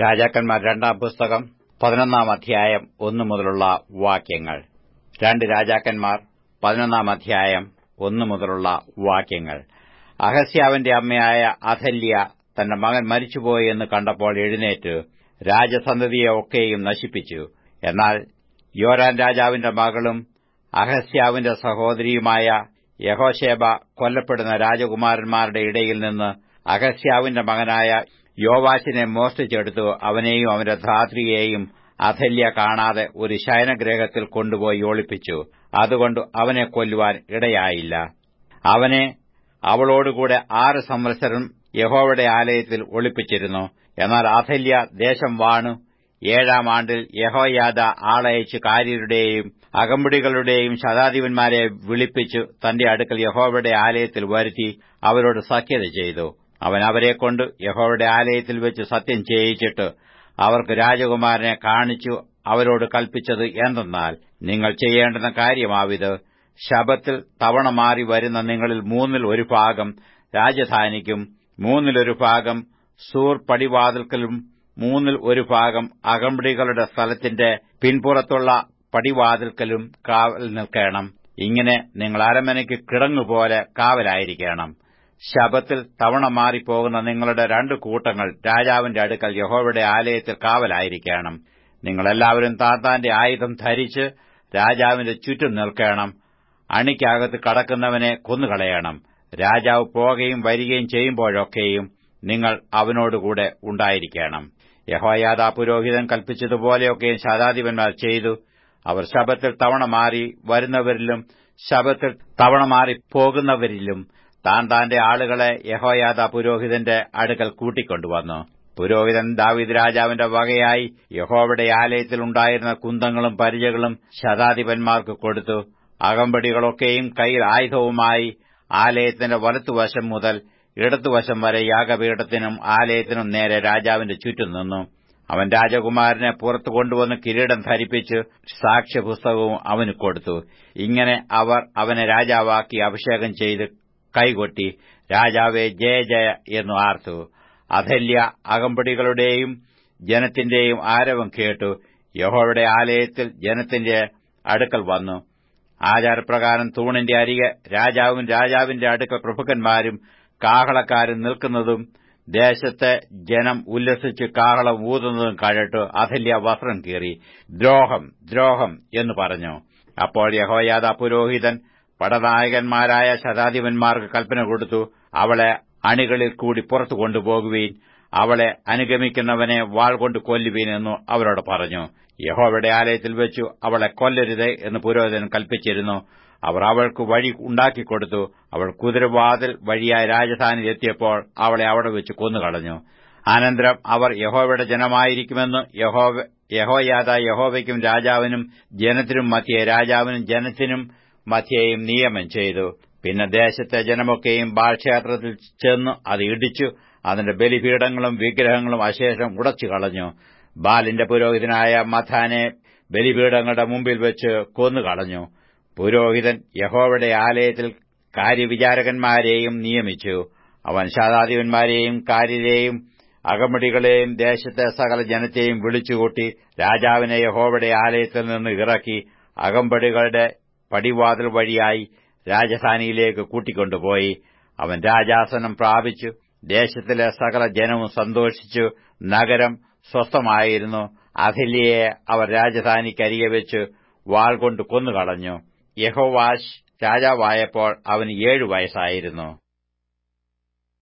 രാജാക്കന്മാർ രണ്ടാം പുസ്തകം പതിനൊന്നാം അധ്യായം ഒന്നു മുതലുള്ള വാക്യങ്ങൾ രണ്ട് രാജാക്കന്മാർ പതിനൊന്നാം അധ്യായം ഒന്നു മുതലുള്ള വാക്യങ്ങൾ അഹസ്യാവിന്റെ അമ്മയായ അഥല്യ തന്റെ മകൻ മരിച്ചുപോയി എന്ന് കണ്ടപ്പോൾ എഴുന്നേറ്റ് രാജസന്തതിയെ ഒക്കെയും നശിപ്പിച്ചു എന്നാൽ യോരാൻ രാജാവിന്റെ മകളും അഹസ്യാവിന്റെ സഹോദരിയുമായ യഹോശേബ കൊല്ലപ്പെടുന്ന രാജകുമാരന്മാരുടെ ഇടയിൽ നിന്ന് അഹസ്യാവിന്റെ മകനായ യോവാശിനെ മോഷ്ടിച്ചെടുത്തു അവനെയും അവന്റെ ധാത്രിയെയും അഥല്യ കാണാതെ ഒരു ശയനഗ്രഹത്തിൽ കൊണ്ടുപോയി ഒളിപ്പിച്ചു അതുകൊണ്ട് അവനെ കൊല്ലുവാൻ ഇടയായില്ല അവനെ അവളോടുകൂടെ ആറ് സംവത്സരം യഹോവയുടെ ആലയത്തിൽ ഒളിപ്പിച്ചിരുന്നു എന്നാൽ അഥല്യ ദേശം വാണു ഏഴാം ആണ്ടിൽ യഹോയാദ ആളയച്ച് കാര്യരുടെയും അകമ്പടികളുടെയും ശതാധിപന്മാരെ വിളിപ്പിച്ചു തന്റെ അടുക്കൽ യഹോവയുടെ ആലയത്തിൽ വരുത്തി അവരോട് സഖ്യത ചെയ്തു അവൻ അവരെക്കൊണ്ട് യഹോവയുടെ ആലയത്തിൽ വെച്ച് സത്യം ചെയ്യിച്ചിട്ട് അവർക്ക് രാജകുമാരനെ കാണിച്ചു അവരോട് കൽപ്പിച്ചത് എന്തെന്നാൽ നിങ്ങൾ ചെയ്യേണ്ടുന്ന കാര്യമാവിത് ശബത്തിൽ തവണ മാറി വരുന്ന നിങ്ങളിൽ മൂന്നിൽ ഒരു ഭാഗം രാജധാനിക്കും മൂന്നിലൊരു ഭാഗം സൂർ പടിവാതിൽക്കലും മൂന്നിൽ ഒരു ഭാഗം അകമ്പടികളുടെ സ്ഥലത്തിന്റെ പിൻപുറത്തുള്ള പടിവാതിൽക്കലും കാവൽ നിൽക്കണം ഇങ്ങനെ നിങ്ങൾ അരമനയ്ക്ക് കിടങ്ങുപോലെ കാവലായിരിക്കണം ശബത്തിൽ തവണ മാറിപ്പോകുന്ന നിങ്ങളുടെ രണ്ടു കൂട്ടങ്ങൾ രാജാവിന്റെ അടുക്കൽ യഹോവയുടെ ആലയത്തിൽ കാവലായിരിക്കണം നിങ്ങളെല്ലാവരും താത്താന്റെ ആയുധം ധരിച്ച് രാജാവിന്റെ ചുറ്റും നിൽക്കണം അണിക്കകത്ത് കടക്കുന്നവനെ കൊന്നുകളയണം രാജാവ് പോകുകയും വരികയും ചെയ്യുമ്പോഴൊക്കെയും നിങ്ങൾ അവനോടുകൂടെ ഉണ്ടായിരിക്കണം യഹോയാദാ പുരോഹിതൻ കൽപ്പിച്ചതുപോലെയൊക്കെയും ശതാധിപന്മാർ ചെയ്തു അവർ ശബത്തിൽ തവണ മാറി വരുന്നവരിലും ശബത്തിൽ തവണ മാറി പോകുന്നവരിലും താൻ താന്റെ ആളുകളെ യഹോയാദ പുരോഹിതന്റെ അടുക്കൽ കൂട്ടിക്കൊണ്ടുവന്നു പുരോഹിതൻ ദാവിദ് രാജാവിന്റെ വകയായി യഹോവയുടെ ആലയത്തിൽ ഉണ്ടായിരുന്ന കുന്തങ്ങളും പരിചകളും ശതാധിപന്മാർക്ക് കൊടുത്തു അകമ്പടികളൊക്കെയും കയ്യിൽ ആയുധവുമായി ആലയത്തിന്റെ വലത്തുവശം മുതൽ ഇടത്തുവശം വരെ യാഗപീഠത്തിനും ആലയത്തിനും നേരെ രാജാവിന്റെ ചുറ്റും നിന്നു അവൻ രാജകുമാരനെ പുറത്തു കൊണ്ടുവന്ന് കിരീടം ധരിപ്പിച്ച് സാക്ഷ്യപുസ്തകവും അവന് കൊടുത്തു ഇങ്ങനെ അവർ അവനെ രാജാവാക്കി അഭിഷേകം ചെയ്ത് കൈകൊട്ടി രാജാവെ ജയ ജയ എന്നു ആർത്തു അധല്യ അകമ്പടികളുടെയും ജനത്തിന്റെയും ആരവം കേട്ടു യഹോയുടെ ആലയത്തിൽ ജനത്തിന്റെ അടുക്കൽ വന്നു ആചാരപ്രകാരം തൂണിന്റെ അരികെ രാജാവും രാജാവിന്റെ അടുക്കൽ പ്രഭുക്കന്മാരും കാഹളക്കാരും നിൽക്കുന്നതും ദേശത്തെ ജനം ഉല്ലസിച്ച് കാഹളം ഊതുന്നതും കഴട്ടു അഥല്യ വസ്ത്രം കീറി ദ്രോഹം ദ്രോഹം എന്ന് പറഞ്ഞു അപ്പോൾ യഹോയാദ പുരോഹിതൻ പടനായകന്മാരായ ശതാധിപന്മാർക്ക് കൽപ്പന കൊടുത്തു അവളെ അണികളിൽ കൂടി പുറത്തു കൊണ്ടുപോകുവീൻ അവളെ അനുഗമിക്കുന്നവനെ വാൾ കൊണ്ട് കൊല്ലുവീൻ എന്നു അവരോട് പറഞ്ഞു യഹോവയുടെ ആലയത്തിൽ വെച്ചു അവളെ കൊല്ലരുത് എന്ന് പുരോഹിതൻ കൽപ്പിച്ചിരുന്നു അവർ അവൾക്ക് വഴി ഉണ്ടാക്കിക്കൊടുത്തു അവൾ കുതിരവാതിൽ വഴിയായി രാജധാനിയിൽ എത്തിയപ്പോൾ അവളെ അവിടെ വെച്ച് കൊന്നുകളഞ്ഞു അനന്തരം അവർ യഹോവയുടെ ജനമായിരിക്കുമെന്ന് യഹോവ യഹോയാദ യഹോവയ്ക്കും രാജാവിനും ജനത്തിനും മധ്യേ രാജാവിനും ജനത്തിനും മധ്യേയും നിയമം ചെയ്തു പിന്നെ ദേശത്തെ ജനമൊക്കെയും ബാൽക്ഷേത്രത്തിൽ ചെന്ന് അത് ഇടിച്ചു അതിന്റെ ബലിപീഠങ്ങളും വിഗ്രഹങ്ങളും അശേഷം ഉടച്ചു കളഞ്ഞു ബാലിന്റെ പുരോഹിതനായ മഥാനെ ബലിപീഠങ്ങളുടെ മുമ്പിൽ വെച്ച് കൊന്നുകളഞ്ഞു പുരോഹിതൻ യഹോവയുടെ ആലയത്തിൽ കാര്യവിചാരകന്മാരെയും നിയമിച്ചു അവൻ ശതാധിപന്മാരെയും കാര്യരെയും അകമടികളെയും ദേശത്തെ സകല ജനത്തെയും വിളിച്ചുകൂട്ടി രാജാവിനെ യഹോവയുടെ ആലയത്തിൽ നിന്ന് ഇറക്കി അകമ്പടികളുടെ പടിവാതിൽ വഴിയായി രാജധാനിയിലേക്ക് കൂട്ടിക്കൊണ്ടുപോയി അവൻ രാജാസനം പ്രാപിച്ചു ദേശത്തിലെ സകല ജനവും സന്തോഷിച്ചു നഗരം സ്വസ്ഥമായിരുന്നു അഥല്യയെ അവർ രാജധാനിക്കരികെ വെച്ച് വാൾ കൊണ്ട് കൊന്നുകളഞ്ഞു യഹോവാഷ് രാജാവായപ്പോൾ അവന് ഏഴു വയസ്സായിരുന്നു